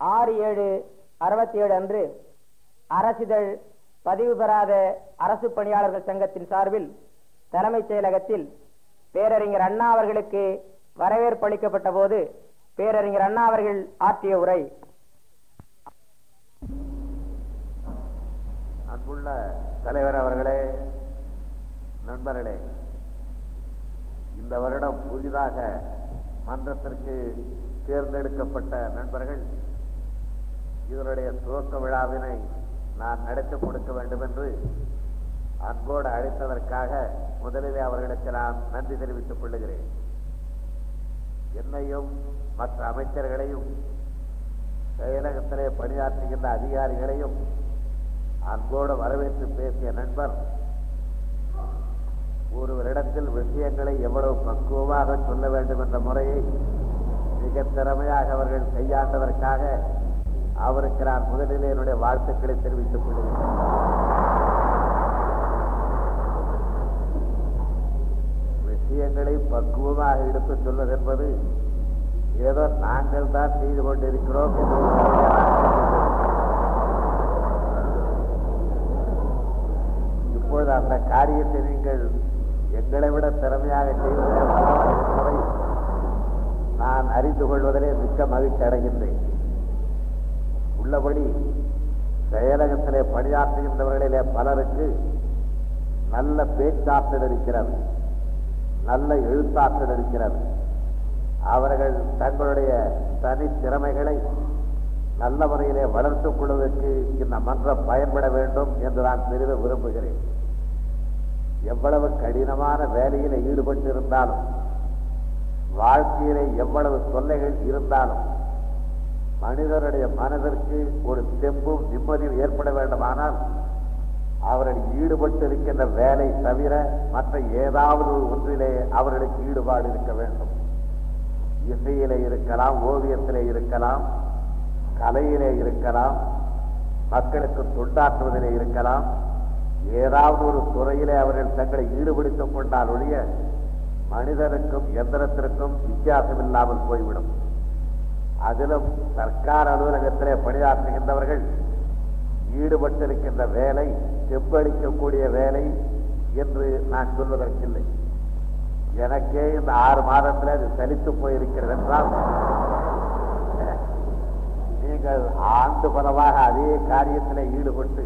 ஆறு ஏழு அறுபத்தி ஏழு அன்று அரசிதழ் பதிவு பெறாத அரசு பணியாளர்கள் சங்கத்தின் சார்பில் தலைமைச் செயலகத்தில் பேரறிஞர் அண்ணா அவர்களுக்கு வரவேற்பு அளிக்கப்பட்ட போது பேரறிஞர் அண்ணா அவர்கள் ஆற்றிய உரை அன்புள்ள தலைவர் அவர்களே நண்பர்களே இந்த வருடம் புதிதாக மன்றத்திற்கு தேர்ந்தெடுக்கப்பட்ட நண்பர்கள் இதனுடைய துவக்க விழாவினை நான் நடத்தி கொடுக்க வேண்டும் என்று அன்போடு அழைத்ததற்காக முதலிலே அவர்களுக்கு நான் நன்றி தெரிவித்துக் கொள்ளுகிறேன் என்னையும் மற்ற அமைச்சர்களையும் செயலகத்திலே பணியாற்றுகின்ற அதிகாரிகளையும் அன்போடு வரவேற்று பேசிய நண்பர் ஒருவரிடத்தில் விஷயங்களை எவ்வளவு பக்குவமாக சொல்ல வேண்டும் என்ற முறையை மிக திறமையாக அவர்கள் கையாண்டதற்காக அவருக்கு நான் முதலிலே என்னுடைய வாழ்த்துக்களை தெரிவித்துக் கொள்கிறேன் விஷயங்களை பக்குவமாக எடுத்துச் சொல்வது என்பது ஏதோ நாங்கள் தான் செய்து கொண்டிருக்கிறோம் என்று ஒரு முறையை நான் கேட்டுக்கொள்கிறேன். இப்பொழுது அந்த காரியத்தை நீங்கள் எங்களை விட திறமையாக செய்வதே பலவாறு என்பதை நான் அறிந்து கொள்வதிலே மிக்க மகிழ்ச்சி அடைகின்றேன் உள்ளபடி செயலகத்திலே பணியாற்றுகின்றவர்களிலே பலருக்கு நல்ல பேச்சாற்றல் இருக்கிறது நல்ல எழுத்தாற்றல் இருக்கிறது அவர்கள் தங்களுடைய தனி திறமைகளை நல்ல முறையிலே வளர்த்துக் கொள்வதற்கு இந்த மன்றம் பயன்பட வேண்டும் என்று நான் பெரிதும் விரும்புகிறேன் எவ்வளவு கடினமான வேலையில ஈடுபட்டிருந்தாலும் வாழ்க்கையிலே எவ்வளவு தொல்லைகள் இருந்தாலும் மனிதனுடைய மனதிற்கு ஒரு தெம்பும் நிம்மதியும் ஏற்பட வேண்டுமானால் அவர்கள் ஈடுபட்டு இருக்கின்ற வேலை தவிர மற்ற ஏதாவது ஒரு ஒன்றிலே அவர்களுக்கு ஈடுபாடு இருக்க வேண்டும் இசையிலே இருக்கலாம் ஓவியத்திலே இருக்கலாம் கலையிலே இருக்கலாம் மக்களுக்கு தொண்டாற்றுவதிலே இருக்கலாம் ஏதாவது ஒரு துறையிலே அவர்கள் தங்களை ஈடுபடுத்திக் கொண்டால் ஒழிய மனிதனுக்கும் எந்திரத்திற்கும் வித்தியாசம் இல்லாமல் போய்விடும் அதிலும் சர்க்கார் அலுவலகத்திலே பணியாற்றுகின்றவர்கள் ஈடுபட்டிருக்கின்ற வேலை செப்பளிக்கக்கூடிய வேலை என்று நான் சொல்வதற்கில்லை எனக்கே இந்த ஆறு மாதத்தில் அது சலித்து போயிருக்கிறது என்றால் நீங்கள் ஆண்டு பலவாக அதே காரியத்தில் ஈடுபட்டு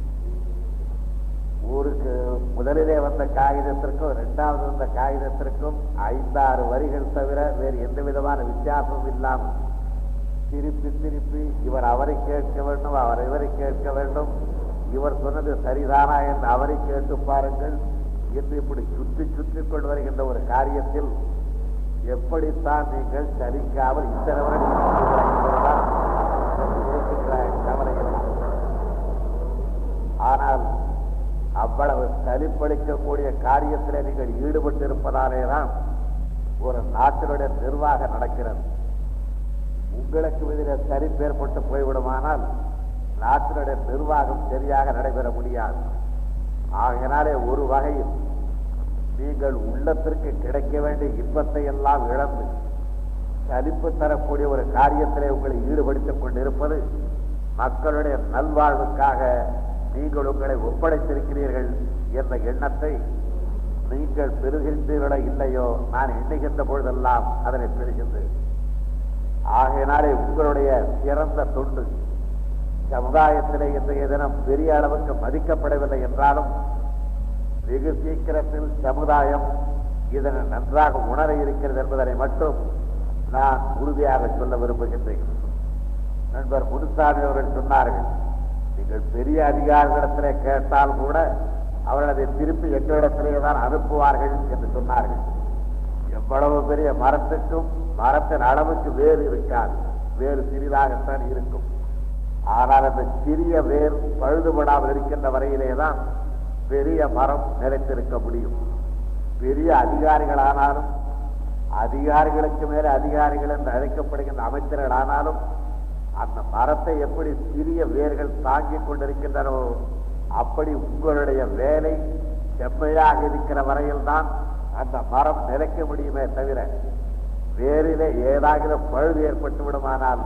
ஊருக்கு முதலிலே வந்த காகிதத்திற்கும் இரண்டாவது வந்த காகிதத்திற்கும் ஐந்தாறு வரிகள் தவிர வேறு எந்த விதமான வித்தியாசமும் இல்லாமல் திருப்பி திருப்பி இவர் அவரை கேட்க வேண்டும் அவர் இவரை கேட்க வேண்டும் இவர் சொன்னது சரிதானா என்று அவரை கேட்டு பாருங்கள் என்று இப்படி சுற்றி சுற்றி கொண்டு வருகின்ற ஒரு காரியத்தில் எப்படித்தான் நீங்கள் சலிக்காமல் இத்தனை வருடம் இருக்கிறீர்களா என்பதுதான் இருக்கின்ற கவலை எனக்கு. ஆனால் அவ்வளவு சலிப்பளிக்கக்கூடிய காரியத்தில் நீங்கள் ஈடுபட்டு இருப்பதாலே தான் ஒரு நாட்டினுடைய நிர்வாகம் நடக்கிறது உங்களுக்கு இதில் சரிப்பு ஏற்பட்டு போய்விடுமானால் நாட்டினுடைய நிர்வாகம் சரியாக நடைபெற முடியாது ஆகையினாலே ஒரு வகையில் நீங்கள் உள்ளத்திற்கு கிடைக்க வேண்டிய இன்பத்தை எல்லாம் இழந்து சலிப்பு தரக்கூடிய ஒரு காரியத்திலே உங்களை ஈடுபடுத்திக் கொண்டிருப்பது மக்களுடைய நல்வாழ்வுக்காக நீங்கள் உங்களை ஒப்படைத்திருக்கிறீர்கள் என்ற எண்ணத்தை நீங்கள் பெறுகின்றீர்களோ இல்லையோ நான் எண்ணுகின்ற பொழுதெல்லாம் அதனை பெறுகின்றேன் ஆகையினாலே உங்களுடைய சிறந்த தொண்டு சமுதாயத்திலே இன்றைய தினம் பெரிய அளவுக்கு மதிக்கப்படவில்லை என்றாலும் வெகு சீக்கிரத்தில் சமுதாயம் இதனை நன்றாக உணர இருக்கிறது என்பதனை மட்டும் நான் உறுதியாக சொல்ல விரும்புகின்றேன் நண்பர் முனுசாமி அவர்கள் சொன்னார்கள் நீங்கள் பெரிய அதிகாரிகளிடத்திலே கேட்டால் கூட அவர்கள் அதை திருப்பி எங்களிடத்திலே தான் அனுப்புவார்கள் என்று சொன்னார்கள் எவ்வளவு பெரிய மரத்துக்கும் மரத்தின் அளவுக்கு வேறு இருக்காது வேறு சிறிதாகத்தான் இருக்கும் ஆனால் அந்த சிறிய வேர் பழுதுபடாமல் இருக்கின்ற வரையிலே தான் பெரிய மரம் நிலைத்திருக்க முடியும் பெரிய அதிகாரிகளானாலும் அதிகாரிகளுக்கு மேலே அதிகாரிகள் என்று அழைக்கப்படுகின்ற அமைச்சர்கள் ஆனாலும் அந்த மரத்தை எப்படி சிறிய வேர்கள் தாங்கிக் கொண்டிருக்கின்றனோ அப்படி உங்களுடைய வேலை செம்மையாக இருக்கிற வரையில் தான் அந்த மரம் நிலைக்க முடியுமே தவிர வேரிலே ஏதாவது பழுது ஏற்பட்டு விடுமானால்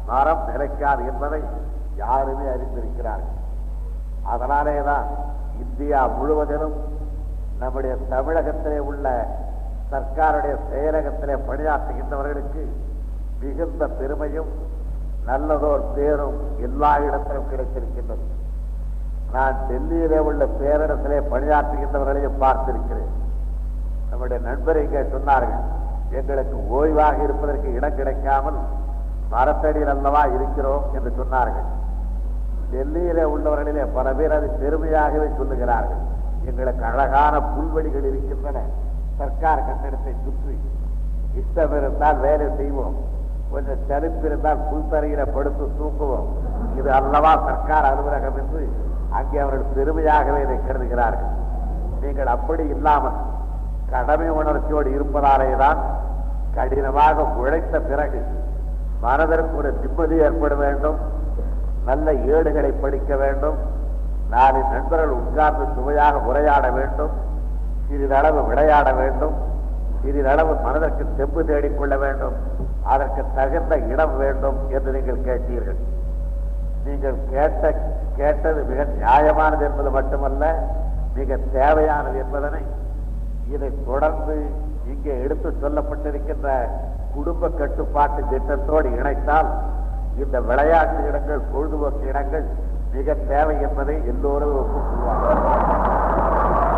மரம் நிலைக்காது என்பதை யாருமே அறிந்திருக்கிறார்கள் அதனாலேதான் இந்தியா முழுவதிலும் நம்முடைய தமிழகத்திலே உள்ள சர்க்காருடைய செயலகத்திலே பணியாற்றுகின்றவர்களுக்கு மிகுந்த பெருமையும் நல்லதோர் பேரும் எல்லா இடத்திலும் கிடைத்திருக்கின்றது நான் டெல்லியிலே உள்ள பேரிடத்திலே பணியாற்றுகின்றவர்களையும் பார்த்திருக்கிறேன் நம்முடைய நண்பர் இங்கே சொன்னார்கள் எங்களுக்கு ஓய்வாக இருப்பதற்கு இடம் கிடைக்காமல் மரத்தடியில் அல்லவா இருக்கிறோம் என்று சொன்னார்கள் டெல்லியிலே உள்ளவர்களிலே பல பேர் அது பெருமையாகவே சொல்லுகிறார்கள் எங்களுக்கு அழகான புல்வெளிகள் இருக்கின்றன சர்க்கார் கட்டிடத்தை சுற்றி இஷ்டம் இருந்தால் வேலை செய்வோம் கொஞ்சம் செலுப்பு இருந்தால் புல்தரையில படுத்து தூங்குவோம் இது அல்லவா சர்க்கார் அலுவலகம் என்று அங்கே அவர்கள் பெருமையாகவே இதை கருதுகிறார்கள் நீங்கள் அப்படி இல்லாமல் கடமை உணர்ச்சியோடு இருப்பதாலே தான் கடினமாக உழைத்த பிறகு மனதிற்கு ஒரு நிம்மதி ஏற்பட வேண்டும் நல்ல ஏடுகளை படிக்க வேண்டும் நாலு நண்பர்கள் உட்கார்ந்து சுவையாக உரையாட வேண்டும் சிறிதளவு விளையாட வேண்டும் சிறிதளவு மனதிற்கு தெம்பு தேடிக்கொள்ள வேண்டும் அதற்கு தகுந்த இடம் வேண்டும் என்று நீங்கள் கேட்டீர்கள் நீங்கள் கேட்ட கேட்டது மிக நியாயமானது என்பது மட்டுமல்ல மிக தேவையானது என்பதனை இதை தொடர்ந்து இங்கே எடுத்து சொல்லப்பட்டிருக்கின்ற குடும்ப கட்டுப்பாட்டு திட்டத்தோடு இணைத்தால் இந்த விளையாட்டு இடங்கள் பொழுதுபோக்கு இடங்கள் மிக தேவை என்பதை எல்லோரும் ஒப்புக்கொள்வார்கள்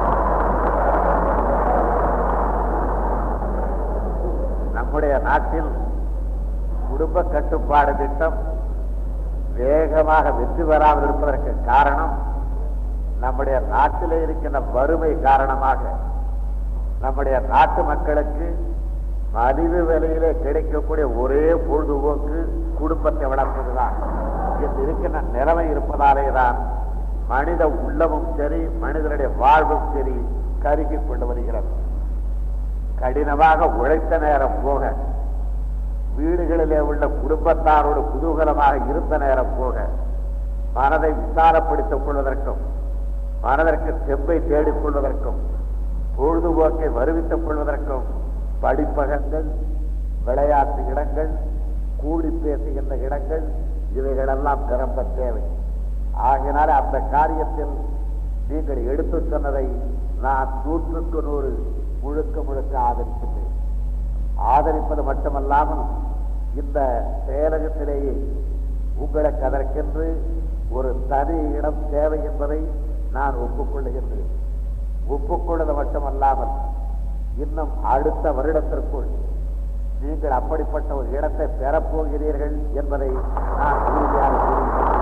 நம்முடைய நாட்டில் குடும்ப கட்டுப்பாடு திட்டம் வேகமாக வெற்றி பெறாமல் இருப்பதற்கு காரணம் நம்முடைய நாட்டிலே இருக்கின்ற வறுமை காரணமாக நம்முடைய நாட்டு மக்களுக்கு மலிவு விலையிலே கிடைக்கக்கூடிய ஒரே பொழுதுபோக்கு குடும்பத்தை வளர்ப்பதுதான் என்று இருக்கின்ற நிலைமை இருப்பதாலே தான் மனித உள்ளமும் சரி மனிதனுடைய வாழ்வும் சரி கருகிக் கொண்டு வருகிறது கடினமாக உழைத்த நேரம் போக வீடுகளிலே உள்ள குடும்பத்தாரோடு குதூகலமாக இருந்த நேரம் போக மனதை விசாலப்படுத்திக் கொள்வதற்கும் மனதிற்கு செம்பை தேடிக் கொள்வதற்கும் பொழுதுபோக்கை வருவித்துக் கொள்வதற்கும் படிப்பகங்கள் விளையாட்டு இடங்கள் கூடி பேசுகின்ற இடங்கள் இவைகளெல்லாம் நிரம்ப தேவை ஆகினால அந்த காரியத்தில் நீங்கள் எடுத்து சொன்னதை நான் நூற்றுக்கு நூறு முழுக்க முழுக்க ஆதரிக்கின்றேன் ஆதரிப்பது மட்டுமல்லாமல் இந்த செயலகத்திலேயே உங்களுக்கு அதற்கென்று ஒரு தனி இடம் தேவை என்பதை நான் ஒப்புக்கொள்ளுகின்றேன் ஒப்புக்கொள்வது மட்டுமல்லாமல் இன்னும் அடுத்த வருடத்திற்குள் நீங்கள் அப்படிப்பட்ட ஒரு இடத்தை பெறப்போகிறீர்கள் என்பதை நான் உறுதியாக கூறுகிறேன்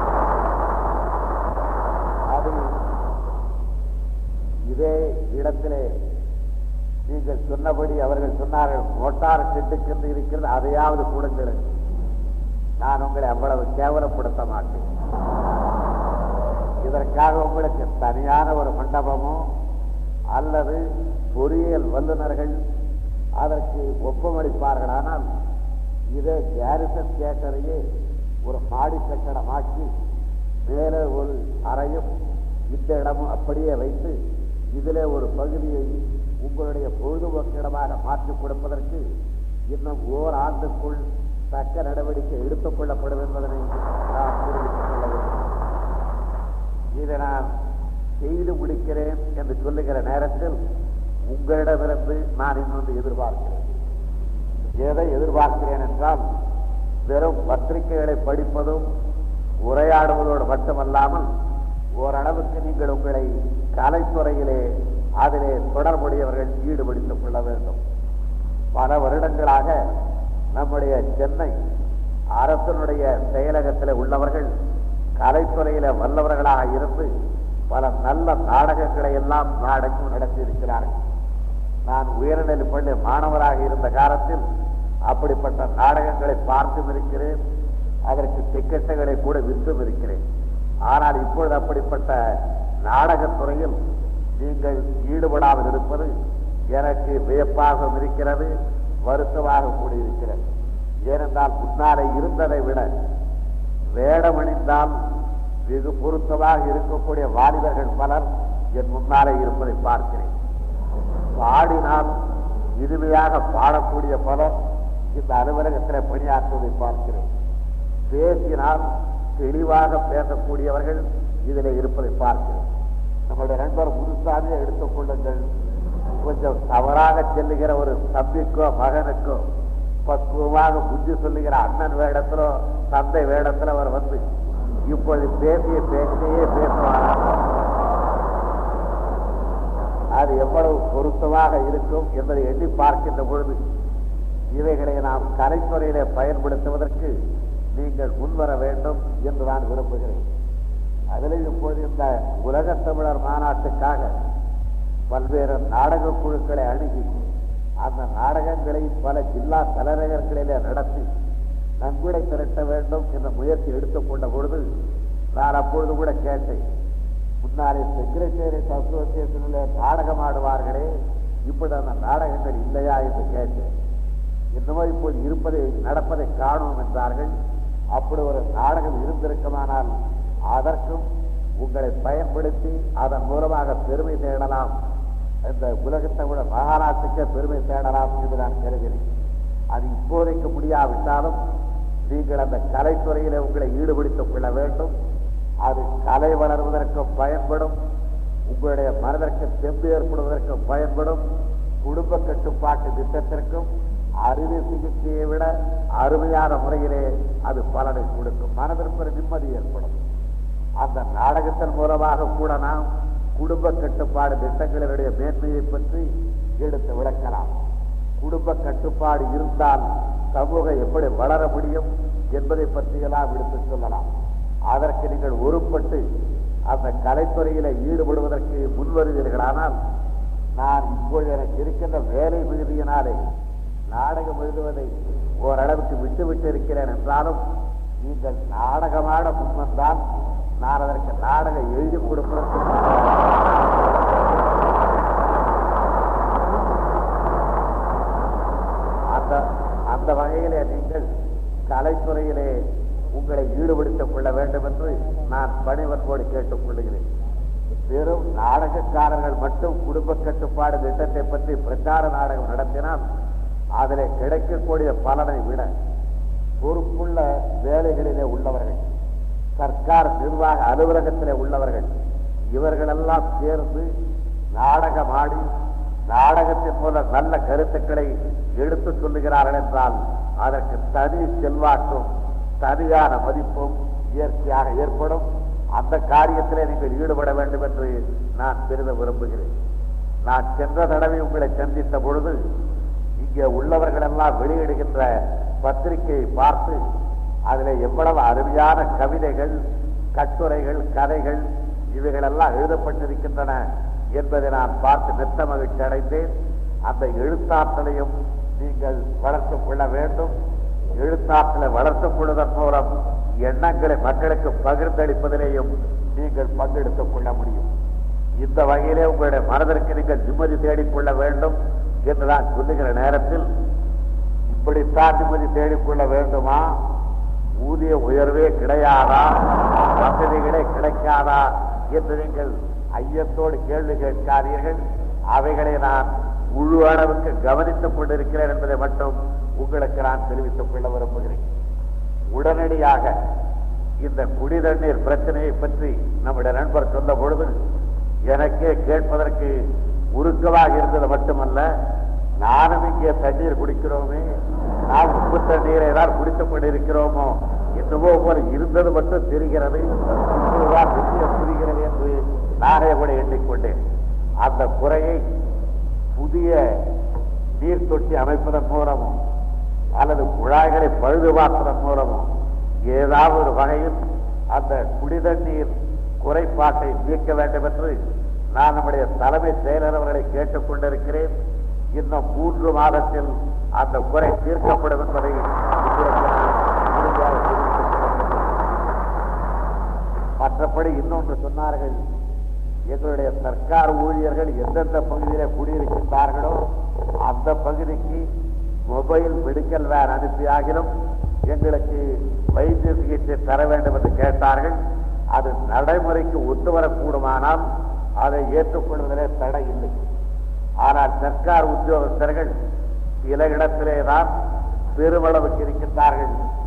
அது இதே இடத்திலே நீங்கள் சொன்னபடி அவர்கள் சொன்னார்கள் மோட்டார் ஷெட்டுக்கென்று இருக்கிறது அதையாவது கொடுங்கள் நான் உங்களை அவ்வளவு கேவலப்படுத்த மாட்டேன் இதற்காக உங்களுக்கு தனியான ஒரு மண்டபமோ அல்லது பொறியியல் வல்லுநர்கள் அதற்கு ஒப்பமளிப்பார்களானால் இதே கேரிசன் தியேட்டரையே ஒரு மாடி கட்டடமாக்கி மேலே ஒரு அறையும் இந்த இடமும் அப்படியே வைத்து இதிலே ஒரு பகுதியை உங்களுடைய பொழுதுபோக்கு இடமாக மாற்றிக் கொடுப்பதற்கு இன்னும் ஓர் ஆண்டுக்குள் தக்க நடவடிக்கை எடுத்துக் கொள்ளப்படும் என்பதனை நான் தெரிவித்துக் கொள்ள வேண்டும் இதை நான் செய்து முடிக்கிறேன் என்று சொல்லுகிற நேரத்தில் உங்களிடமிருந்து நான் இன்னொன்று எதிர்பார்க்கிறேன் எதை எதிர்பார்க்கிறேன் என்றால் வெறும் பத்திரிகைகளை படிப்பதும் உரையாடுவதோடு மட்டுமல்லாமல் ஓரளவுக்கு நீங்கள் உங்களை கலைத்துறையிலே அதிலே தொடர்புடையவர்கள் ஈடுபடுத்திக் கொள்ள வேண்டும் பல வருடங்களாக நம்முடைய சென்னை அரசனுடைய செயலகத்தில் உள்ளவர்கள் கலைத்துறையில வல்லவர்களாக இருந்து பல நல்ல நாடகங்களை எல்லாம் நாடகம் நடத்தி இருக்கிறார்கள் நான் உயர்நிலை பள்ளி மாணவராக இருந்த காலத்தில் அப்படிப்பட்ட நாடகங்களை பார்த்தும் இருக்கிறேன் அதற்கு டிக்கெட்டுகளை கூட விற்றும் இருக்கிறேன் ஆனால் இப்பொழுது அப்படிப்பட்ட நாடகத்துறையில் நீங்கள் ஈடுபடாமல் இருப்பது எனக்கு வியப்பாகவும் இருக்கிறது வருத்தமாக கூட இருக்கிறது ஏனென்றால் முன்னாலே இருந்ததை விட வேடமணிந்தால் வெகு பொருத்தமாக இருக்கக்கூடிய வாலிபர்கள் பலர் என் முன்னாலே இருப்பதை பார்க்கிறேன் பாடினால் இனிமையாக பாடக்கூடிய பலர் இந்த அலுவலகத்தில் பணியாற்றுவதை பார்க்கிறேன் பேசினால் தெளிவாக பேசக்கூடியவர்கள் இதில் இருப்பதை பார்க்கிறோம் நம்முடைய நண்பர் முனுசாமியை எடுத்துக் கொள்ளுங்கள் கொஞ்சம் தவறாக செல்லுகிற ஒரு தம்பிக்கோ மகனுக்கோ பக்குவமாக புத்தி சொல்லுகிற அண்ணன் வேடத்திலோ தந்தை வேடத்தில் அவர் வந்து இப்பொழுது பேசிய பேசியே பேசுவார் அது எவ்வளவு பொருத்தமாக இருக்கும் என்பதை எண்ணி பார்க்கின்ற பொழுது இவைகளை நாம் கலைத்துறையிலே பயன்படுத்துவதற்கு நீங்கள் முன்வர வேண்டும் என்று நான் விரும்புகிறேன் அதில் இப்போது இந்த உலகத் தமிழர் மாநாட்டுக்காக பல்வேறு நாடக குழுக்களை அணுகி அந்த நாடகங்களை பல ஜில்லா தலைநகர்களிலே நடத்தி நன்கொடை திரட்ட வேண்டும் என்ற முயற்சி எடுத்துக்கொண்ட பொழுது நான் அப்பொழுது கூட கேட்டேன் முன்னாலே செக்ரட்டேரியட் அசோசியேஷனில் நாடகம் ஆடுவார்களே இப்படி அந்த நாடகங்கள் இல்லையா என்று கேட்டேன் இன்னமும் இப்போது இருப்பதை நடப்பதை காணும் என்றார்கள் அப்படி ஒரு நாடகம் இருந்திருக்குமானால் அதற்கும் உங்களை பயன்படுத்தி அதன் மூலமாக பெருமை தேடலாம் இந்த உலகத்தமிழ மகாநாட்டுக்கே பெருமை தேடலாம் என்று நான் கருதினேன் அது இப்போதைக்கு முடியாவிட்டாலும் நீங்கள் அந்த கலைத்துறையிலே உங்களை ஈடுபடுத்திக் கொள்ள வேண்டும் அது கலை வளர்வதற்கும் பயன்படும் உங்களுடைய மனதிற்கு தெம்பு ஏற்படுவதற்கும் பயன்படும் குடும்ப கட்டுப்பாட்டு திட்டத்திற்கும் அறுவை சிகிச்சையை விட அருமையான முறையிலே அது பலனை கொடுக்கும் மனதிற்கு ஒரு நிம்மதி ஏற்படும் அந்த நாடகத்தின் மூலமாக கூட நாம் குடும்ப கட்டுப்பாடு திட்டங்களினுடைய மேன்மையை பற்றி எடுத்து விளக்கலாம் குடும்ப கட்டுப்பாடு இருந்தால் சமூகம் எப்படி வளர முடியும் என்பதை பற்றியெல்லாம் எடுத்து சொல்லலாம் அதற்கு நீங்கள் ஒருப்பட்டு அந்த கலைத்துறையில ஈடுபடுவதற்கு முன்வருவீர்களானால் நான் இப்பொழுது எனக்கு இருக்கின்ற வேலை மிகுதியினாலே நாடகம் எழுதுவதை ஓரளவுக்கு விட்டுவிட்டு இருக்கிறேன் என்றாலும் நீங்கள் நாடகமாட முன்வந்தால் நான் அதற்கு நாடகம் எழுதி கொடுப்பதற்கு அந்த அந்த வகையிலே நீங்கள் கலைத்துறையிலே உங்களை ஈடுபடுத்திக் கொள்ள வேண்டும் என்று நான் பணிவன்போடு கேட்டுக் கொள்கிறேன் வெறும் நாடகக்காரர்கள் மட்டும் குடும்ப கட்டுப்பாடு திட்டத்தை பற்றி பிரச்சார நாடகம் நடத்தினால் அதிலே கிடைக்கக்கூடிய பலனை விட பொறுப்புள்ள வேலைகளிலே உள்ளவர்கள் சர்க்கார் நிர்வாக அலுவலகத்திலே உள்ளவர்கள் இவர்களெல்லாம் சேர்ந்து நாடகமாடி நாடகத்தின் மூலம் நல்ல கருத்துக்களை எடுத்து சொல்லுகிறார்கள் என்றால் அதற்கு தனி செல்வாக்கும் தனியான மதிப்பும் இயற்கையாக ஏற்படும் அந்த காரியத்திலே நீங்கள் ஈடுபட வேண்டும் என்று நான் பெரிதும் விரும்புகிறேன் நான் சென்ற தடவை உங்களை சந்தித்த பொழுது இங்கே உள்ளவர்கள் எல்லாம் வெளியிடுகின்ற பத்திரிகையை பார்த்து அதில் எவ்வளவு அருமையான கவிதைகள் கட்டுரைகள் கதைகள் இவைகளெல்லாம் எழுதப்பட்டிருக்கின்றன என்பதை நான் பார்த்து மெத்த மகிழ்ச்சி அடைந்தேன் அந்த எழுத்தாற்றலையும் நீங்கள் வளர்த்துக் கொள்ள வேண்டும் எழுத்தாற்றலை வளர்த்துக் கொள்வதன் மூலம் எண்ணங்களை மக்களுக்கு பகிர்ந்தளிப்பதிலேயும் நீங்கள் பங்கெடுத்துக் கொள்ள முடியும் இந்த வகையிலே உங்களுடைய மனதிற்கு நீங்கள் நிம்மதி தேடிக்கொள்ள வேண்டும் என்று நான் சொல்லுகிற நேரத்தில் இப்படித்தான் நிம்மதி தேடிக்கொள்ள வேண்டுமா ஊதிய உயர்வே கிடையாதா வசதிகளே கிடைக்காதா என்று நீங்கள் ஐயத்தோடு கேள்வி கேட்காதீர்கள் அவைகளை நான் முழு அளவுக்கு கவனித்துக் கொண்டிருக்கிறேன் என்பதை மட்டும் உங்களுக்கு நான் தெரிவித்துக் கொள்ள விரும்புகிறேன் உடனடியாக இந்த குடிதண்ணீர் பிரச்சனையை பற்றி நம்முடைய நண்பர் சொன்ன பொழுது எனக்கே கேட்பதற்கு உருக்கமாக இருந்தது மட்டுமல்ல நானும் இங்கே தண்ணீர் குடிக்கிறோமே நாம் உப்பு தண்ணீரை தான் குடித்துக் கொண்டிருக்கிறோமோ என்னவோ போல இருந்தது மட்டும் தெரிகிறது இப்பொழுதுதான் விஷயம் புரிகிறது என்று நானே கூட எண்ணிக்கொண்டேன் அந்த குறையை புதிய நீர் தொட்டி அமைப்பதன் மூலமும் அல்லது குழாய்களை பழுது பார்ப்பதன் மூலமும் ஏதாவது ஒரு வகையில் அந்த குடிதண்ணீர் குறைபாட்டை நீக்க வேண்டும் என்று நான் நம்முடைய தலைமை செயலர் அவர்களை கேட்டுக் கொண்டிருக்கிறேன் இன்னும் மூன்று மாதத்தில் அந்த குறை தீர்க்கப்படும் என்பதை உங்களுக்கு நான் உறுதியாக தெரிவித்துக் கொள்கிறேன். மற்றபடி இன்னொன்று சொன்னார்கள் எங்களுடைய சர்க்கார் ஊழியர்கள் எந்தெந்த பகுதியிலே குடியிருக்கின்றார்களோ அந்த பகுதிக்கு மொபைல் மெடிக்கல் வேன் அனுப்பியாகிலும் எங்களுக்கு வைத்திய சிகிச்சை தர வேண்டும் என்று கேட்டார்கள் அது நடைமுறைக்கு ஒத்து வரக்கூடுமானால் அதை ஏற்றுக்கொள்வதிலே தடை இல்லை ஆனால் சர்க்கார் உத்தியோகஸ்தர்கள் சில இடத்திலே தான் பெருமளவுக்கு இருக்கின்றார்கள்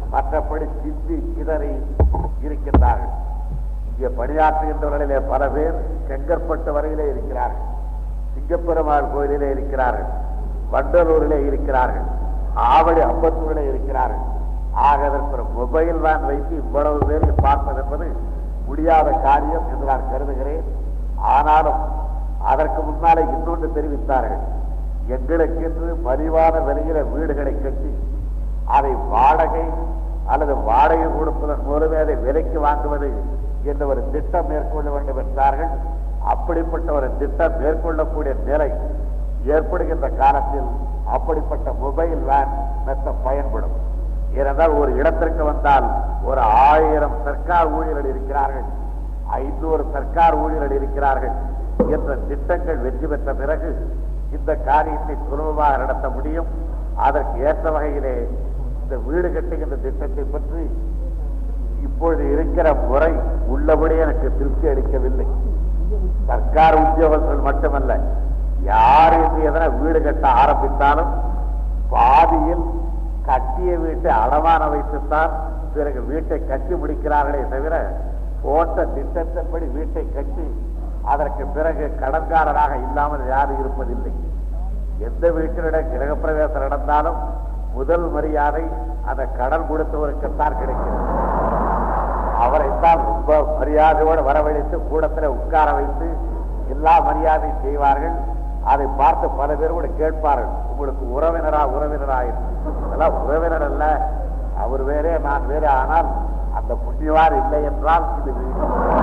மற்றபடி சிந்தி சிதறி இருக்கின்றார்கள் இங்கே பணியாற்றுகின்றவர்களிலே பல பேர் செங்கற்பட்டு வரையிலே இருக்கிறார்கள் சிங்கப்பெருமாள் கோயிலிலே இருக்கிறார்கள் வண்டலூரிலே இருக்கிறார்கள் ஆவடி அம்பத்தூரிலே இருக்கிறார்கள் ஆக அதற்கு ஒரு மொபைல் வேன் வைத்து இவ்வளவு பேரை பார்ப்பது என்பது முடியாத காரியம் என்று நான் கருதுகிறேன் ஆனாலும் அதற்கு முன்னாலே இன்னொன்று தெரிவித்தார்கள் எங்களுக்கென்று மலிவான விலையில வீடுகளை கட்டி அதை வாடகை அல்லது வாடகை கொடுப்பதன் மூலமே அதை விலைக்கு வாங்குவது என்ற ஒரு திட்டம் மேற்கொள்ள வேண்டும் என்றார்கள் அப்படிப்பட்ட ஒரு திட்டம் மேற்கொள்ளக்கூடிய நிலை ஏற்படுகின்ற காலத்தில் அப்படிப்பட்ட மொபைல் வேன் மெத்த பயன்படும் ஏனென்றால் ஒரு இடத்திற்கு வந்தால் ஒரு ஆயிரம் சர்க்கார் ஊழியர்கள் இருக்கிறார்கள் ஐநூறு சர்க்கார் ஊழியர்கள் இருக்கிறார்கள் என்ற திட்டங்கள் வெற்றி பெற்ற பிறகு இந்த காரியத்தை சுலபமாக நடத்த முடியும் அதற்கு ஏற்ற வகையிலே இந்த வீடு கட்டுகின்ற திட்டத்தை பற்றி இப்பொழுது இருக்கிற முறை உள்ளபடி எனக்கு திருப்தி அளிக்கவில்லை சர்க்கார் உத்தியோகங்கள் மட்டுமல்ல யார் என்று எதனா வீடு கட்ட ஆரம்பித்தாலும் பாதியில் கட்டிய வீட்டை அடமான வைத்துத்தான் பிறகு வீட்டை கட்டி முடிக்கிறார்களே தவிர போட்ட திட்டத்தின்படி வீட்டை கட்டி அதற்கு பிறகு கடன்காரராக இல்லாமல் யாரும் இருப்பதில்லை எந்த வீட்டினிடம் கிரகப்பிரவேசம் நடந்தாலும் முதல் மரியாதை அந்த கடன் கொடுத்தவருக்குத்தான் கிடைக்கிறது அவரைத்தான் ரொம்ப மரியாதையோடு வரவழைத்து கூடத்தில் உட்கார வைத்து எல்லா மரியாதையும் செய்வார்கள் அதை பார்த்து பல பேர் கூட கேட்பார்கள் உங்களுக்கு உறவினரா உறவினரா என்று. அதெல்லாம் உறவினர் அல்ல அவர் வேறே நான் வேறே ஆனால் அந்த புண்ணியவார் இல்லை என்றால் இது வீடு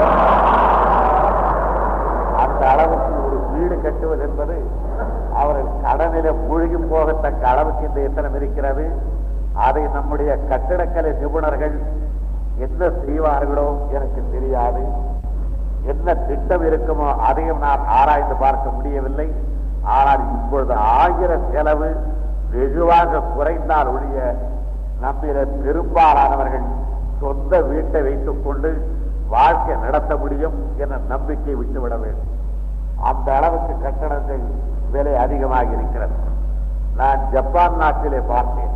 அந்த அளவுக்கு ஒரு வீடு கட்டுவது என்பது அவர்கள் கடனில மூழ்கி போகத்தக்க அளவுக்கு இந்த எத்தனம் இருக்கிறது அதை நம்முடைய கட்டிடக்கலை நிபுணர்கள் என்ன செய்வார்களோ எனக்கு தெரியாது என்ன திட்டம் இருக்குமோ அதையும் நான் ஆராய்ந்து பார்க்க முடியவில்லை ஆனால் இப்பொழுது ஆகிற செலவு வெகுவாக குறைந்தால் ஒழிய நம்மில பெரும்பாலானவர்கள் சொந்த வீட்டை வைத்துக் கொண்டு வாழ்க்கை நடத்த முடியும் என்ற நம்பிக்கை விட்டுவிட வேண்டும் அந்த அளவுக்கு கட்டடங்கள் விலை அதிகமாக இருக்கிறது நான் ஜப்பான் நாட்டிலே பார்த்தேன்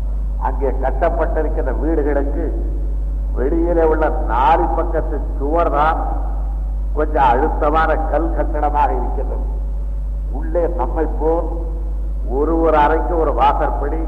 அங்கே கட்டப்பட்டிருக்கிற வீடுகளுக்கு வெளியிலே உள்ள நாலு பக்கத்து சுவர் தான் கொஞ்சம் அழுத்தமான கல் கட்டடமாக இருக்கின்றது உள்ளே நம்மை போல் ஒரு ஒரு அறைக்கு ஒரு வாசற்படி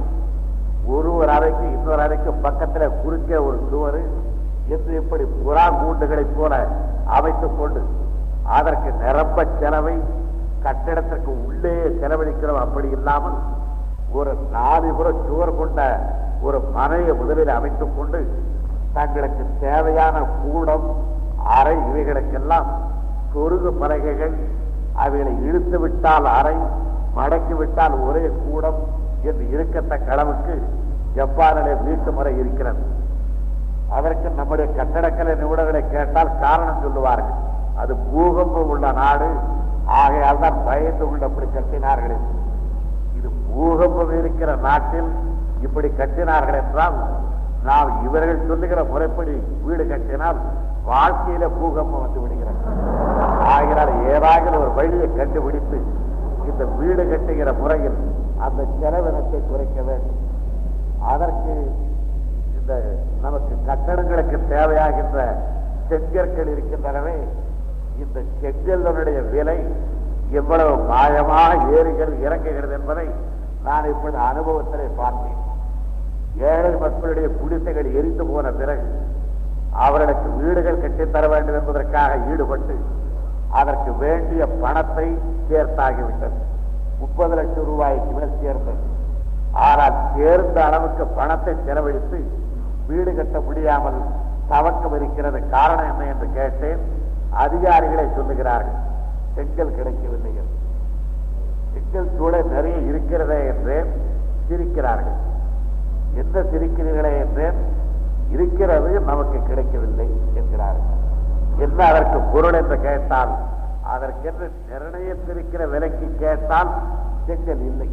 ஒரு ஒரு அறைக்கு இன்னொரு அறைக்கு பக்கத்துல குறுக்கே ஒரு சுவர் என்று இப்படி புறா கூண்டுகளைப் போல அமைத்துக் கொண்டு அதற்கு நிரம்ப செலவை கட்டிடத்திற்கு உள்ளே செலவழிக்கிறோம் அப்படி இல்லாமல் ஒரு நாலு புற சுவர் கொண்ட ஒரு மனையை முதலில் அமைத்துக் கொண்டு தங்களுக்கு தேவையான கூடம் அறை இவைகளுக்கெல்லாம் சொருகு பலகைகள் அவைகளை இழுத்து விட்டால் அறை மடக்கி விட்டால் ஒரே கூடம் என்று இருக்கத்தக்க அளவுக்கு ஜப்பானிலே வீட்டு முறை இருக்கிறது அதற்கு நம்முடைய கட்டடக்கலை நிபுணர்களை கேட்டால் காரணம் சொல்லுவார்கள் அது பூகம்பம் உள்ள நாடு ஆகையால் தான் பயந்து கொண்டு அப்படி கட்டினார்கள் என்று. இது பூகம்பம் இருக்கிற நாட்டில் இப்படி கட்டினார்கள் என்றால் நாம் இவர்கள் சொல்லுகிற முறைப்படி வீடு கட்டினால் வாழ்க்கையில பூகம்பம் வந்து விடுகிறது ஆகிறால் ஏதாவது ஒரு வழியை கண்டுபிடித்து இந்த வீடு கட்டுகிற முறையில் அந்த செலவினத்தை குறைக்க வேண்டும் அதற்கு இந்த நமக்கு கட்டடங்களுக்கு தேவையாகின்ற செங்கற்கள் இருக்கின்றனவே இந்த செங்கல்களுடைய விலை எவ்வளவு மாயமாக ஏறுகிறது இறங்குகிறது என்பதை நான் இப்பொழுது அனுபவத்திலே பார்த்தேன் ஏழை மக்களுடைய குடிசைகள் எரிந்து போன பிறகு அவர்களுக்கு வீடுகள் கட்டித் தர வேண்டும் என்பதற்காக ஈடுபட்டு அதற்கு வேண்டிய பணத்தை சேர்த்தாகிவிட்டது முப்பது லட்சம் ரூபாய்க்கு மேல் சேர்ந்தது ஆனால் சேர்ந்த அளவுக்கு பணத்தை செலவழித்து வீடு கட்ட முடியாமல் தவக்கம் இருக்கிறது காரணம் என்ன என்று கேட்டேன் அதிகாரிகளே சொல்லுகிறார்கள் செங்கல் கிடைக்கவில்லை என்று. செங்கல் சூழல் நிறைய இருக்கிறதே என்றேன் சிரிக்கிறார்கள் என்ன சிரிக்கிறீர்களே என்றேன் இருக்கிறது நமக்கு கிடைக்கவில்லை என்கிறார்கள் என்ன அதற்கு பொருள் என்று கேட்டால் அதற்கென்று நிர்ணயித்திருக்கிற விலைக்கு கேட்டால் செங்கல் இல்லை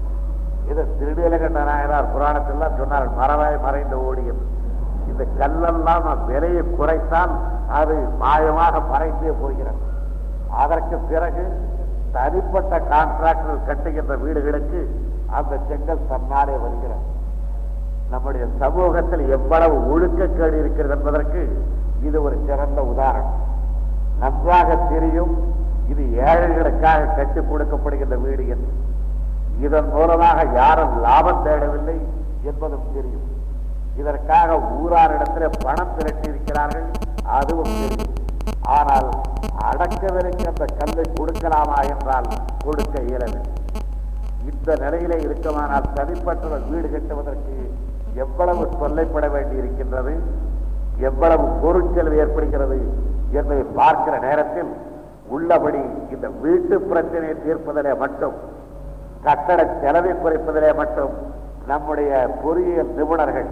இதை திருநீலகண்ட நாயனார் புராணத்தெல்லாம் சொன்னார் மரவாய் மறைந்த ஓடி என்று இந்த கல்லெல்லாம் நாம் விலையை குறைத்தால் அது மாயமாக மறைந்தே போகிறது அதற்கு பிறகு தனிப்பட்ட கான்ட்ராக்டர்கள் கட்டுகின்ற வீடுகளுக்கு அந்த செங்கல் தன்னாலே வருகிறது நம்முடைய சமூகத்தில் எவ்வளவு ஒழுக்கக்கேடு இருக்கிறது என்பதற்கு இது ஒரு சிறந்த உதாரணம் நன்றாக தெரியும் இது ஏழைகளுக்காக கட்டிக் கொடுக்கப்படுகின்ற வீடு என்று இதன் மூலமாக யாரும் லாபம் தேடவில்லை என்பதும் தெரியும் இதற்காக ஊராரிடத்தில் பணம் திரட்டி இருக்கிறார்கள் அதுவும் தெரியும் ஆனால் அடக்கவிருக்க அந்த கல்லை கொடுக்கலாமா என்றால் கொடுக்க இயலவில்லை இந்த நிலையிலே இருக்குமானால் தனிப்பட்டவர் வீடு கட்டுவதற்கு எவ்வளவு தொல்லைப்பட வேண்டி இருக்கின்றது எவ்வளவு பொருட்செலவு ஏற்படுகிறது என்பதை பார்க்கிற நேரத்தில் உள்ளபடி இந்த வீட்டு பிரச்சனையை தீர்ப்பதிலே மட்டும் கட்டட செலவை குறைப்பதிலே மட்டும் நம்முடைய பொறியியல் நிபுணர்கள்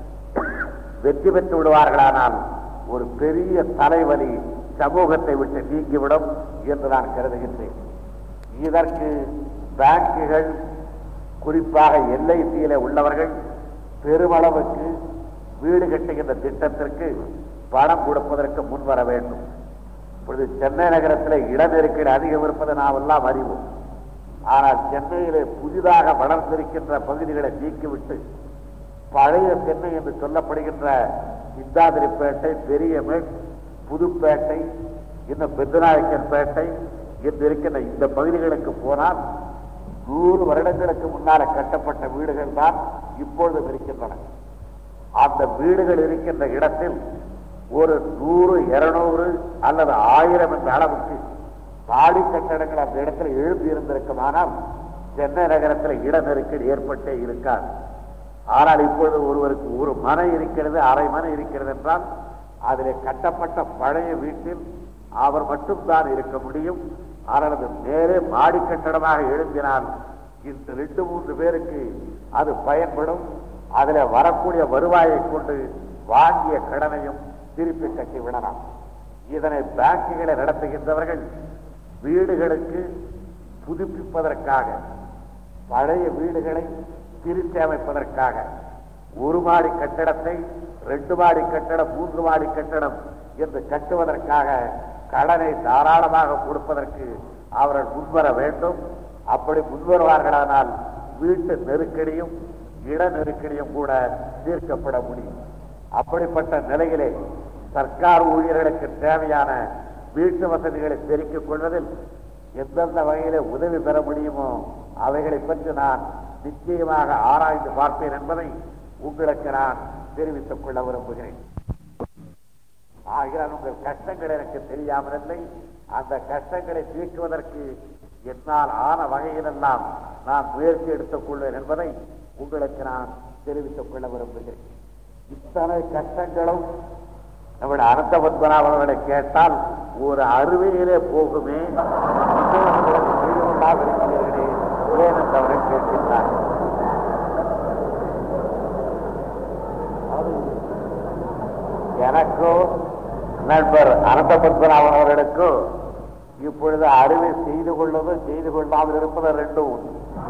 வெற்றி பெற்று விடுவார்களானால் ஒரு பெரிய தலைவலி சமூகத்தை விட்டு நீங்கிவிடும் என்று நான் கருதுகின்றேன் இதற்கு பேங்குகள் குறிப்பாக எல்ஐசியில உள்ளவர்கள் பெருமளவுக்கு வீடு கட்டுகின்ற திட்டத்திற்கு பணம் கொடுப்பதற்கு முன்வர வேண்டும் இப்பொழுது சென்னை நகரத்தில் இட நெருக்கடி அதிகம் இருப்பதை நாம் எல்லாம் அறிவோம் ஆனால் சென்னையிலே புதிதாக வளர்ந்திருக்கின்ற பகுதிகளை நீக்கிவிட்டு பழைய சென்னை என்று சொல்லப்படுகின்ற சிந்தாதிரிப்பேட்டை பெரியமேட் புதுப்பேட்டை இன்னும் பெத்தநாயக்கன் பேட்டை என்று இருக்கின்ற இந்த பகுதிகளுக்கு போனால் நூறு வருடங்களுக்கு முன்னால கட்டப்பட்ட வீடுகள் தான் இப்பொழுதும் இருக்கின்றன அந்த வீடுகள் இருக்கின்ற இடத்தில் ஒரு நூறு இருநூறு அல்லது ஆயிரம் என்ற அளவுக்கு தாடி கட்டடங்கள் அந்த இடத்துல எழுப்பி இருந்திருக்குமானால் சென்னை நகரத்தில் இட நெருக்கடி ஏற்பட்டே இருக்காது ஆனால் இப்பொழுது ஒருவருக்கு ஒரு மனை இருக்கிறது அரை மனை இருக்கிறது என்றால் அதில் கட்டப்பட்ட பழைய வீட்டில் அவர் மட்டும்தான் இருக்க முடியும் ஆனால் அது மேலே மாடி கட்டடமாக எழுப்பினால் இந்த ரெண்டு மூன்று பேருக்கு அது பயன்படும் அதில் வரக்கூடிய வருவாயை கொண்டு வாங்கிய கடனையும் திருப்பி கட்டி விடலாம் இதனை பேங்குகளை நடத்துகின்றவர்கள் வீடுகளுக்கு புதுப்பிப்பதற்காக பழைய வீடுகளை திருத்தி அமைப்பதற்காக ஒரு மாடி கட்டடத்தை ரெண்டு மாடி கட்டடம் மூன்று மாடி கட்டடம் என்று கட்டுவதற்காக கடனை தாராளமாக கொடுப்பதற்கு அவர்கள் முன்வர வேண்டும் அப்படி முன்வருவார்களானால் வீட்டு நெருக்கடியும் இட நெருக்கடியும் கூட தீர்க்கப்பட முடியும் அப்படிப்பட்ட நிலையிலே சர்க்கார் ஊழியர்களுக்கு தேவையான வீட்டு வசதிகளை பெருக்கிக் கொள்வதில் எந்தெந்த வகையிலே உதவி பெற முடியுமோ அவைகளை பற்றி நான் நிச்சயமாக ஆராய்ந்து பார்ப்பேன் என்பதை உங்களுக்கு நான் தெரிவித்துக் கொள்ள விரும்புகிறேன் ஆகிறால் உங்கள் கஷ்டங்கள் எனக்கு தெரியாமல் இல்லை அந்த கஷ்டங்களை தீர்க்குவதற்கு என்னால் ஆன வகையிலெல்லாம் நான் முயற்சி எடுத்துக் கொள்வேன் என்பதை உங்களுக்கு நான் தெரிவித்துக் கொள்ள விரும்புகிறேன் இத்தனை கஷ்டங்களும் நம்முடைய அனந்த பத்மநாபர்களை கேட்டால் ஒரு அருவியிலே போகுமே இருக்கிறீர்களே ஏன் என்று அவர்கள் கேட்கின்றார் எனக்கோ நண்பர் அனந்த பத்மநாபன் அவர்களுக்கோ இப்பொழுது அறுவை செய்து கொள்வதும் செய்து கொள்ளாமல் இருப்பது ரெண்டும் உண்டு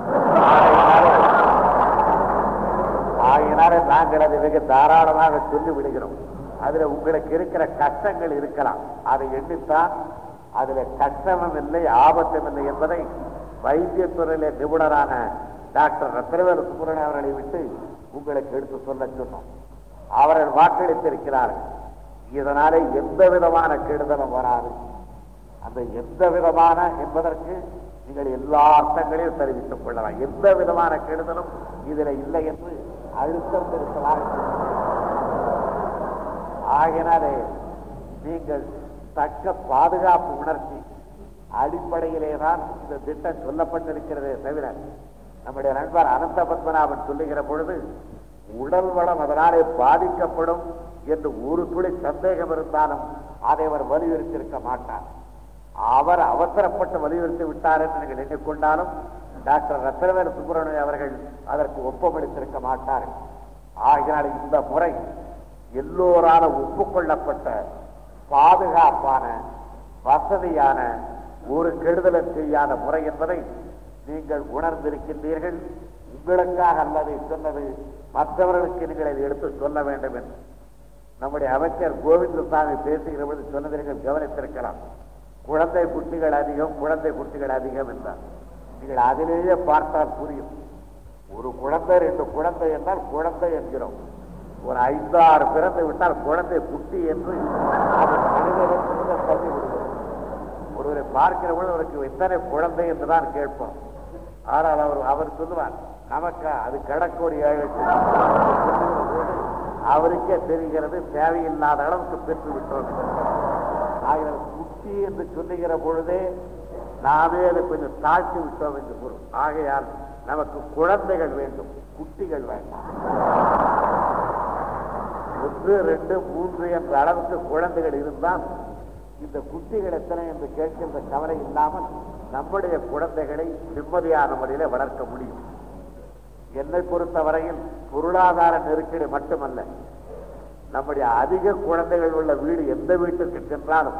ஆகினாலே நாங்கள் அதை மிக தாராளமாக சொல்லி விடுகிறோம் அதுல உங்களுக்கு இருக்கிற கஷ்டங்கள் இருக்கலாம் அதை எண்ணித்தான் அதுல கஷ்டமும் இல்லை ஆபத்தும் இல்லை என்பதை வைத்தியத்துறையில நிபுணரான டாக்டர் ரத்னவேல் சுப்பிரமணியம் அவர்களை விட்டு உங்களுக்கு எடுத்து சொல்ல சொன்னோம் அவர்கள் வாக்களித்திருக்கிறார்கள் இதனாலே எந்த விதமான கெடுதலும் வராது அந்த எந்த விதமான என்பதற்கு நீங்கள் எல்லா அர்த்தங்களையும் தெரிவித்துக் கொள்ளலாம் எந்த விதமான கெடுதலும் இதுல இல்லை என்று அழுத்தம் திருத்தலாக ஆகினாலே நீங்கள் தக்க பாதுகாப்பு உணர்ச்சி அடிப்படையிலே தான் இந்த திட்டம் சொல்லப்பட்டிருக்கிறதே தவிர நம்முடைய நண்பர் அனந்த பத்மநாபன் சொல்லுகிற பொழுது உடல் வளம் அதனாலே பாதிக்கப்படும் என்று ஒரு துளி சந்தேகம் இருந்தாலும் அதை அவர் வலியுறுத்தியிருக்க மாட்டார் அவர் அவசரப்பட்டு வலியுறுத்தி விட்டார் என்று நீங்கள் எண்ணிக்கொண்டாலும் டாக்டர் ரத்னவேல் சுப்பிரமணியம் அவர்கள் அதற்கு ஒப்பமளித்திருக்க மாட்டார்கள் ஆகினால் இந்த முறை எல்லோரால ஒப்புக்கொள்ளப்பட்ட பாதுகாப்பான வசதியான ஒரு கெடுதலும் செய்யாத முறை என்பதை நீங்கள் உணர்ந்திருக்கின்றீர்கள் உங்களுக்காக அல்லதை சொன்னது மற்றவர்களுக்கு நீங்கள் அதை எடுத்து சொல்ல வேண்டும் என்று நம்முடைய அமைச்சர் கோவிந்தசாமி பேசுகிற பொழுது சொன்னதை நீங்கள் கவனித்திருக்கலாம் குழந்தை குட்டிகள் அதிகம் குழந்தை குட்டிகள் அதிகம் என்றார் நீங்கள் அதிலேயே பார்த்தால் புரியும் ஒரு குழந்தை ரெண்டு குழந்தை என்றால் குழந்தை என்கிறோம் ஒரு ஐந்தாறு பிறந்து விட்டால் குழந்தை குட்டி என்று அது மனிதனிடத்திலிருந்து தள்ளி விடுகிறோம் ஒருவரை பார்க்கிற பொழுது அவருக்கு எத்தனை குழந்தை என்று தான் கேட்போம் ஆனால் அவர் அவர் சொல்லுவார் நமக்கு அது கிடக்கோடி ஏழு எட்டு சொல்லுகிற போது அவருக்கே தெரிகிறது தேவையில்லாத அளவுக்கு பெற்று விட்டோம் என்று. ஆகினால் குட்டி என்று சொல்லுகிற பொழுதே நாமே அதை கொஞ்சம் தாழ்த்தி விட்டோம் என்று பொருள் ஆகையால் நமக்கு குழந்தைகள் வேண்டும் குட்டிகள் வேண்டாம் ஒன்று ரெண்டு மூன்று என்ற அளவுக்கு குழந்தைகள் இருந்தால் இந்த குட்டிகள் எத்தனை என்று கேட்கின்ற கவலை இல்லாமல் நம்முடைய குழந்தைகளை நிம்மதியான முறையில் வளர்க்க முடியும் என்னை பொறுத்தவரையில் பொருளாதார நெருக்கடி மட்டுமல்ல நம்முடைய அதிக குழந்தைகள் உள்ள வீடு எந்த வீட்டுக்கு சென்றாலும்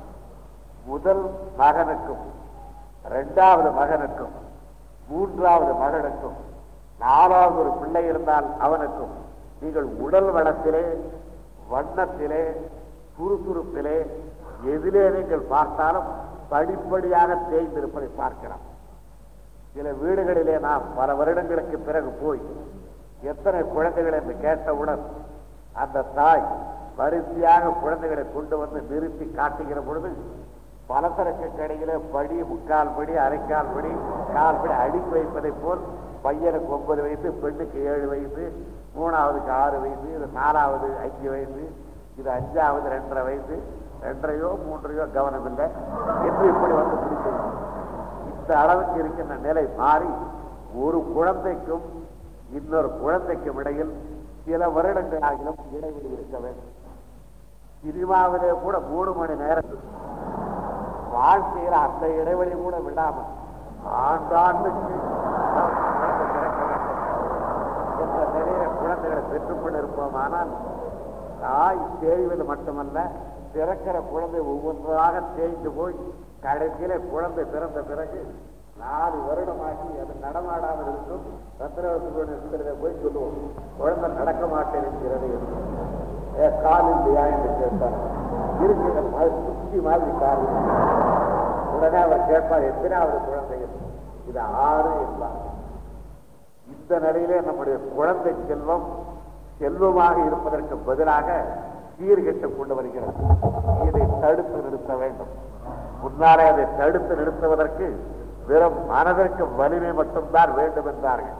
முதல் மகனுக்கும் இரண்டாவது மகனுக்கும் மூன்றாவது மகனுக்கும் நாலாவது ஒரு பிள்ளை இருந்தால் அவனுக்கும் நீங்கள் உடல் வளத்திலே வண்ணத்திலே சுறுசுறுப்பிலே எதிலே நீங்கள் பார்த்தாலும் படிப்படியாக தேய்ந்திருப்பதை பார்க்கலாம் சில வீடுகளிலே நாம் பல வருடங்களுக்கு பிறகு போய் எத்தனை குழந்தைகள் என்று கேட்டவுடன் அந்த தாய் வரிசையாக குழந்தைகளை கொண்டு வந்து நிறுத்தி காட்டுகிற பொழுது பலசரக்கு கடையில படி முக்கால் படி அரைக்கால் படி கால் படி அடுக்கி வைப்பதைப் போல் பையனுக்கு ஒன்பது வயசு பெண்ணுக்கு ஏழு வயசு மூணாவதுக்கு ஆறு வயசு இது நாலாவது அஞ்சு வயசு இது அஞ்சாவது ரெண்டரை வயசு ரெண்டரையோ மூன்றையோ கவனம் இல்லை என்று இப்படி வந்து பிடித்தது இந்த அளவுக்கு இருக்கின்ற நிலை மாறி ஒரு குழந்தைக்கும் இன்னொரு குழந்தைக்கும் இடையில் சில வருடங்கள் ஆகிலும் இடைவெளி இருக்க வேண்டும் சினிமாவிலே கூட மூணு மணி நேரம் வாழ்க்கையில் அந்த இடைவெளி கூட விடாமல் ஆண்டாண்டுக்கு நாம் குழந்தை பிறக்க வேண்டும் என்ற நிலையில குழந்தைகளை பெற்றுக் கொண்டிருப்போமானால் தாய் தேய்வது மட்டுமல்ல பிறக்கிற குழந்தை ஒவ்வொன்றாக தேய்ந்து போய் கடைசியில குழந்தை பிறந்த பிறகு நாலு வருடமாகி அது நடமாடாமல் இருக்கும் ரத்னவசத்தோடு இருக்கிறத போய் சொல்லுவோம் குழந்தை நடக்க மாட்டேன் என்கிறது என்று ஏ, கால் இல்லையா என்று கேட்பார் இருக்கிற மாதிரி சுத்தி மாதிரி கால் இல்லை. உடனே அவர் கேட்பார் எத்தனாவது குழந்தை என்று. இது ஆறு என்பார் இந்த நிலையிலே நம்முடைய குழந்தை செல்வம் செல்வமாக இருப்பதற்கு பதிலாக சீர்கெட்டு கொண்டு வருகிறது இதை தடுத்து நிறுத்த வேண்டும் முன்னாலே அதை தடுத்து நிறுத்துவதற்கு வெறும் மனதிற்கு வலிமை மட்டும்தான் வேண்டும் என்றார்கள்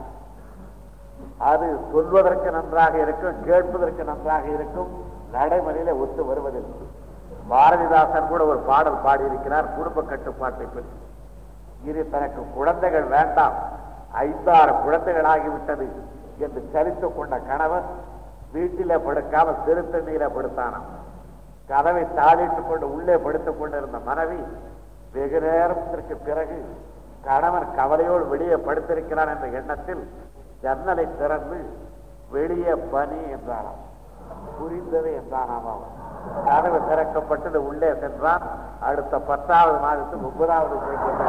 அது சொல்வதற்கு நன்றாக இருக்கும் கேட்பதற்கு நன்றாக இருக்கும் நடைமுறையில ஒத்து வருவதில்லை பாரதிதாசன் கூட ஒரு பாடல் பாடியிருக்கிறார் குடும்ப கட்டுப்பாட்டை பற்றி இனி தனக்கு குழந்தைகள் வேண்டாம் ஐந்தாறு குழந்தைகள் ஆகிவிட்டது என்று சலித்துக் கொண்ட கணவன் வீட்டிலே படுக்காமல் திருத்தண்ணியில படுத்தானாம் கதவை தாளிட்டுக் கொண்டு உள்ளே படுத்துக் கொண்டிருந்த மனைவி வெகு நேரத்திற்கு பிறகு கணவன் கவலையோடு வெளியே படுத்திருக்கிறான் என்ற எண்ணத்தில் ஜன்னலை திறந்து வெளியே பனி என்றாராம் புரிந்தது என்றானாம் அவன் கதவு திறக்கப்பட்டது உள்ளே சென்றான் அடுத்த பத்தாவது மாதத்துக்கு ஒன்பதாவது குழந்தை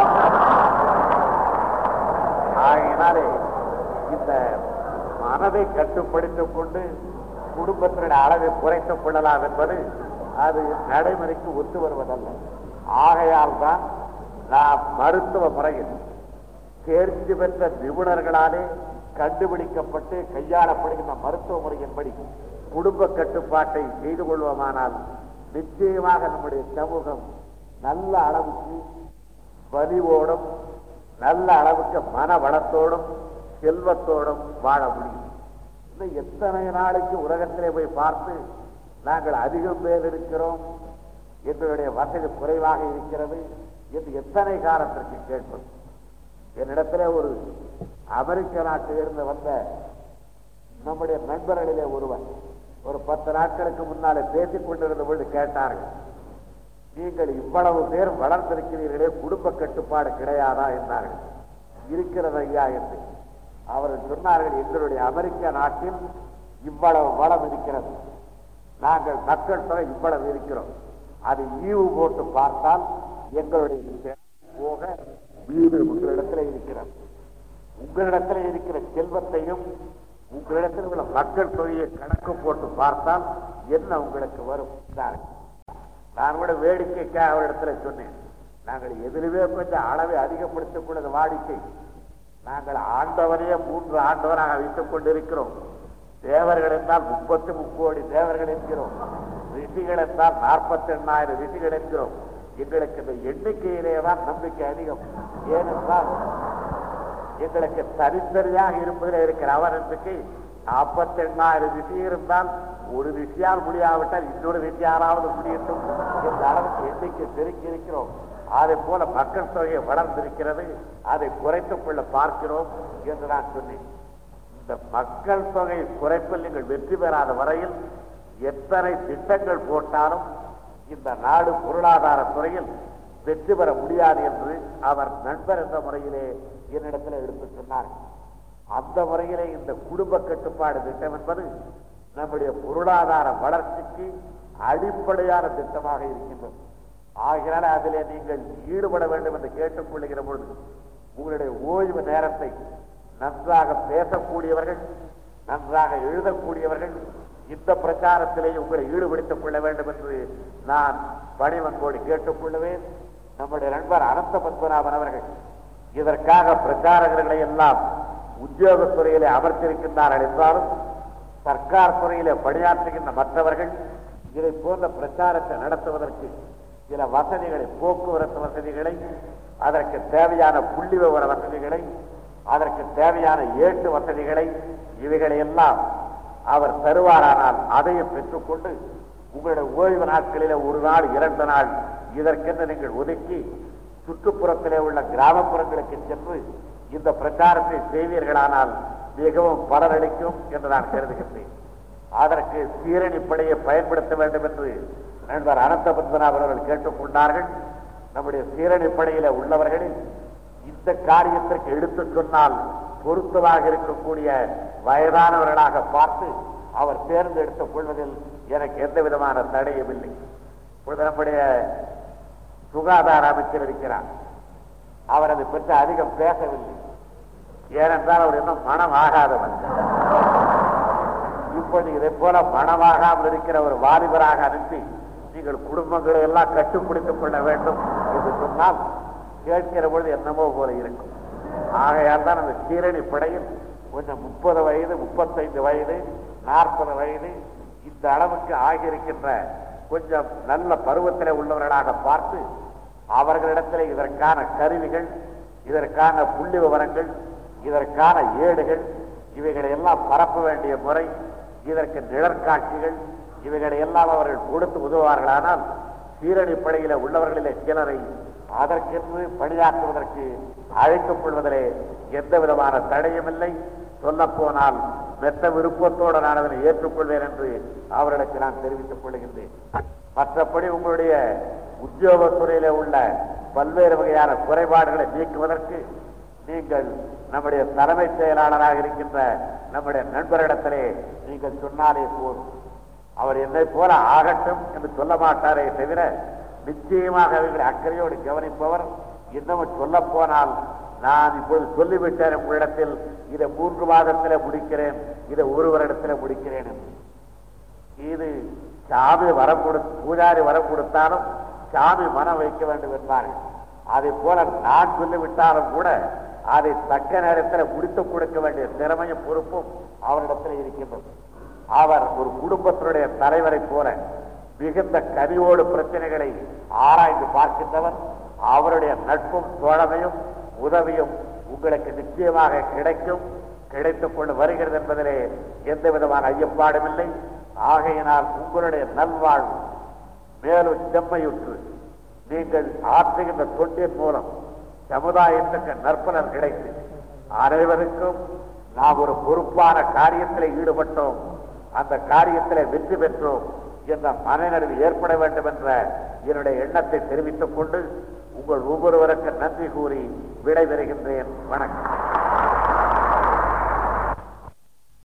ஆகையினாலே இந்த மனதை கட்டுப்படுத்திக் கொண்டு குடும்பத்தினுடைய அளவை குறைத்துக் கொள்ளலாம் என்பது அது நடைமுறைக்கு ஒத்து வருவதல்ல ஆகையால் தான் நாம் மருத்துவ முறையில் தேர்ச்சி பெற்ற நிபுணர்களாலே கண்டுபிடிக்கப்பட்டு கையாளப்படுகின்ற மருத்துவ முறையின்படி குடும்ப கட்டுப்பாட்டை செய்து கொள்வோமானால் நிச்சயமாக நம்முடைய சமூகம் நல்ல அளவுக்கு வலிவோடும் நல்ல அளவுக்கு மன வளத்தோடும் செல்வத்தோடும் வாழ முடியும் இன்னும் எத்தனை நாளைக்கு உலகத்திலே போய் பார்த்து நாங்கள் அதிகம் பேர் இருக்கிறோம் எங்களுடைய வசதி குறைவாக இருக்கிறது என்று எத்தனை காலத்திற்கு கேட்பது என்னிடத்திலே ஒரு அமெரிக்க நாட்டிலிருந்து வந்த நம்முடைய நண்பர்களிலே ஒருவர் ஒரு பத்து நாட்களுக்கு முன்னாலே பேசிக் கொண்டிருந்த பொழுது கேட்டார்கள் நீங்கள் இவ்வளவு பேர் வளர்ந்திருக்கிறீர்களே குடும்ப கட்டுப்பாடு கிடையாதா என்றார்கள் இருக்கிறது ஐயா என்று அவர்கள் சொன்னார்கள் எங்களுடைய அமெரிக்க நாட்டில் இவ்வளவு வளம் இருக்கிறது நாங்கள் மக்கள் தொகை இவ்வளவு இருக்கிறோம் அது ஈவு போட்டு பார்த்தால் எங்களுடைய செலவு போக வீடு உங்களிடத்தில் இருக்கிறது உங்களிடத்தில் இருக்கிற செல்வத்தையும் உங்களிடத்தில் உள்ள மக்கள் தொகையை கணக்கு போட்டு பார்த்தால் என்ன உங்களுக்கு வரும் என்றார்கள். நான் கூட வேடிக்கைக்காக அவரிடத்துல சொன்னேன் நாங்கள் எதிலுமே கொஞ்சம் அளவை அதிகப்படுத்தக் கூடாது வாடிக்கை நாங்கள் ஆண்டவரையே மூன்று ஆண்டவராக வைத்துக் கொண்டிருக்கிறோம் தேவர்கள் என்றால் முப்பத்தி முக்கோடி தேவர்கள் என்கிறோம் ரிஷிகள் என்றால் நாற்பத்தி எண்ணாயிரம் ரிஷிகள் என்கிறோம் எங்களுக்கு இந்த எண்ணிக்கையிலே தான் நம்பிக்கை அதிகம் ஏனென்றால் எங்களுக்கு தனித்தனியாக இருப்பதில் இருக்கிற அவநம்பிக்கை நாற்பத்தி எண்ணாயிரம் ரிஷி இருந்தால் ஒரு ரிஷியால் முடியாவிட்டால் இன்னொரு ரிஷியாராவது முடியட்டும் என்ற அளவுக்கு எண்ணிக்கை பெருக்கி இருக்கிறோம் அதை போல மக்கள் தொகை வளர்ந்திருக்கிறது அதை குறைத்துக் கொள்ள பார்க்கிறோம் என்று நான் சொன்னேன் இந்த மக்கள் தொகை குறைப்பில் நீங்கள் வெற்றி பெறாத வரையில் எத்தனை திட்டங்கள் போட்டாலும் இந்த நாடு பொருளாதார துறையில் வெற்றி பெற முடியாது என்று அவர் நண்பர் என்ற முறையிலே என்னிடத்தில் எடுத்து சொன்னார் அந்த முறையிலே இந்த குடும்ப கட்டுப்பாடு திட்டம் என்பது நம்முடைய பொருளாதார வளர்ச்சிக்கு அடிப்படையான திட்டமாக இருக்கின்றது ஆகையால அதிலே நீங்கள் ஈடுபட வேண்டும் என்று கேட்டுக்கொள்ளுகிற பொழுது உங்களுடைய ஓய்வு நேரத்தை நன்றாக பேசக்கூடியவர்கள் நன்றாக எழுதக்கூடியவர்கள் இந்த பிரச்சாரத்திலே உங்களை ஈடுபடுத்திக் கொள்ள வேண்டும் என்று நான் பணிவன்போடு கேட்டுக்கொள்ளுவேன் நம்முடைய நண்பர் அனந்த பத்மநாபன் அவர்கள் இதற்காக பிரச்சாரகர்களை எல்லாம் உத்தியோகத்துறையிலே அமர்த்திருக்கின்றார்கள் என்றாலும் சர்க்கார் துறையிலே பணியாற்றுகின்ற மற்றவர்கள் இதை போன்ற பிரச்சாரத்தை நடத்துவதற்கு சில வசதிகளை போக்குவரத்து வசதிகளை அதற்கு தேவையான புள்ளி விவர வசதிகளை அதற்கு தேவையான ஏட்டு வசதிகளை இவைகளை எல்லாம் அவர் தருவாரானால் அதையும் பெற்றுக்கொண்டு உங்களுடைய ஓய்வு நாட்களிலே ஒரு நாள் இரண்டு நாள் இதற்கென்று நீங்கள் ஒதுக்கி சுற்றுப்புறத்திலே உள்ள கிராமப்புறங்களுக்கு சென்று இந்த பிரச்சாரத்தை செய்வீர்களானால் மிகவும் பலனளிக்கும் என்று நான் கருதுகின்றேன் அதற்கு சீரணிப்படையை பயன்படுத்த வேண்டும் என்று நண்பர் அனந்த பத்மநாபன் அவர்கள் கேட்டுக்கொண்டார்கள் நம்முடைய சீரணிப்படையில உள்ளவர்களில் இந்த காரியத்திற்கு எடுத்துச் சொன்னால் பொருத்தமாக இருக்கக்கூடிய வயதானவர்களாக பார்த்து அவர் தேர்ந்தெடுத்துக் கொள்வதில் எனக்கு எந்த விதமான தடையும் இல்லை இப்பொழுது நம்முடைய சுகாதார அமைச்சர் இருக்கிறார் அவர் அதை பற்றி அதிகம் பேசவில்லை ஏனென்றால் அவர் இன்னும் மனம் ஆகாதவர் இப்போது இதை போல மனமாகாமல் இருக்கிற ஒரு வாலிபராக அனுப்பி நீங்கள் குடும்பங்களை எல்லாம் கட்டுப்பிடித்துக் கொள்ள வேண்டும் என்று சொன்னால் கேட்கிற பொழுது என்னமோ போல இருக்கும் ஆகையால் தான் அந்த சீரணி படையில் கொஞ்சம் முப்பது வயது முப்பத்தைந்து வயது நாற்பது வயது இந்த அளவுக்கு ஆகியிருக்கின்ற கொஞ்சம் நல்ல பருவத்தில் உள்ளவர்களாக பார்த்து அவர்களிடத்தில் இதற்கான கருவிகள் இதற்கான புள்ளி விவரங்கள் இதற்கான ஏடுகள் இவைகளை எல்லாம் பரப்ப வேண்டிய முறை இதற்கு நிழற்காட்சிகள் இவைகளை எல்லாம் அவர்கள் கொடுத்து உதவுவார்களானால் சீரணி படையில உள்ளவர்களிலே சிலரை அதற்கென்று பணியாற்றுவதற்கு அழைத்துக் கொள்வதிலே எந்த விதமான தடையும் இல்லை சொல்ல போனால் மெத்த விருப்பத்தோடு நான் அதனை ஏற்றுக்கொள்வேன் என்று அவர்களுக்கு நான் தெரிவித்துக் கொள்கின்றேன் மற்றபடி உங்களுடைய உத்தியோகத்துறையிலே உள்ள பல்வேறு வகையான குறைபாடுகளை நீக்குவதற்கு நீங்கள் நம்முடைய தலைமைச் செயலாளராக இருக்கின்ற நம்முடைய நண்பரிடத்திலே நீங்கள் சொன்னாலே போதும் அவர் என்னை போல ஆகட்டும் என்று சொல்ல மாட்டாரே தவிர நிச்சயமாக அவர்களை அக்கறையோடு கவனிப்பவர் இன்னமும் சொல்ல போனால் நான் இப்பொழுது சொல்லிவிட்டேன் உங்களிடத்தில் இதை மூன்று மாதத்தில் முடிக்கிறேன் இதை ஒரு வருடத்தில் முடிக்கிறேன் என்று. இது சாமி வரம் கொடு பூஜாரி வரம் கொடுத்தாலும் சாமி மனம் வைக்க வேண்டும் என்பார்கள் அதை போல நான் சொல்லிவிட்டாலும் கூட அதை தக்க நேரத்தில் முடித்துக் கொடுக்க வேண்டிய திறமையும் பொறுப்பும் அவரிடத்தில் இருக்கின்றது அவர் ஒரு குடும்பத்தினுடைய தலைவரை போல மிகுந்த கனிவோடு பிரச்சனைகளை ஆராய்ந்து பார்க்கின்றவர் அவருடைய நட்பும் தோழமையும் உதவியும் உங்களுக்கு நிச்சயமாக கிடைக்கும் கிடைத்துக் கொண்டு வருகிறது என்பதிலே எந்த விதமான ஐயப்பாடும் இல்லை ஆகையினால் உங்களுடைய நல்வாழ்வு மேலும் செம்மையுற்று நீங்கள் ஆற்றுகின்ற தொண்டின் மூலம் சமுதாயத்துக்கு நற்பலன் கிடைத்து அனைவருக்கும் நாம் ஒரு பொறுப்பான காரியத்தில் ஈடுபட்டோம் அந்த காரியத்தில் வெற்றி பெற்றோம் என்ற மனநிறைவு ஏற்பட வேண்டும் என்ற என்னுடைய எண்ணத்தை தெரிவித்துக் கொண்டு உங்கள் ஒவ்வொருவருக்கு நன்றி கூறி விடைபெறுகின்றேன் வணக்கம்